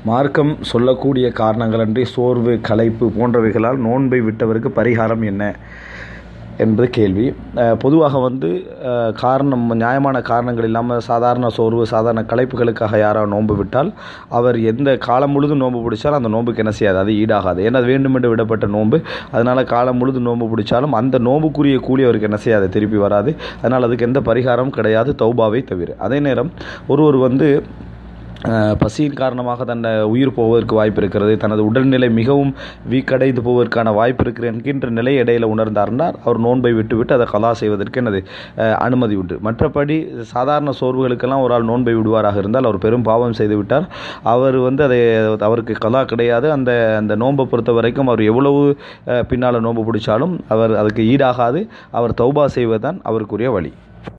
மார்க்கம் சொல்லக்கூடிய காரணங்களன்றி சோர்வு களைப்பு போன்றவைகளால் நோன்பை விட்டவருக்கு பரிகாரம் என்ன என்பது கேள்வி அஹ் பொதுவாக வந்து அஹ் காரணம் நியாயமான காரணங்கள் இல்லாமல் சாதாரண சோர்வு சாதாரண களைப்புகளுக்காக யாராவது நோன்பு விட்டால் அவர் எந்த காலம் முழுதும் நோன்பு பிடிச்சாலும் அந்த நோன்புக்கு என்ன செய்யாது அது ஈடாகாது ஏன்னா அது வேண்டுமென்று விடப்பட்ட நோன்பு அதனால் காலம் முழுதும் நோன்பு பிடிச்சாலும் அந்த நோன்புக்குரிய கூலி அவருக்கு என்ன செய்யாது திருப்பி வராது அதனால் அதுக்கு எந்த பரிகாரமும் கிடையாது தௌபாவை தவிர அதே நேரம் ஒருவர் வந்து அஹ், பசியின் காரணமாக தன் உயிர் போவதற்கு வாய்ப்பு இருக்கிறது தனது உடல்நிலை மிகவும் வீக்கடைந்து போவதற்கான வாய்ப்பு இருக்கிற என்கின்ற நிலை இடையில உணர்ந்தார்னா அவர் நோன்பை விட்டுவிட்டு அதை கலா செய்வதற்கு எனது அஹ், அனுமதி உண்டு மற்றபடி சாதாரண சோர்வுகளுக்கெல்லாம் ஒரு ஆள் நோன்பை விடுவாராக இருந்தால் அவர் பெரும் பாவம் செய்து விட்டார் அவர் வந்து அதை அவருக்கு கலா கிடையாது அந்த அந்த நோன்பை பொறுத்த வரைக்கும் அவர் எவ்வளவு அஹ், பின்னால் நோன்பு பிடிச்சாலும் அவர் அதுக்கு ஈடாகாது அவர் தௌபா செய்வதுதான் அவருக்குரிய வழி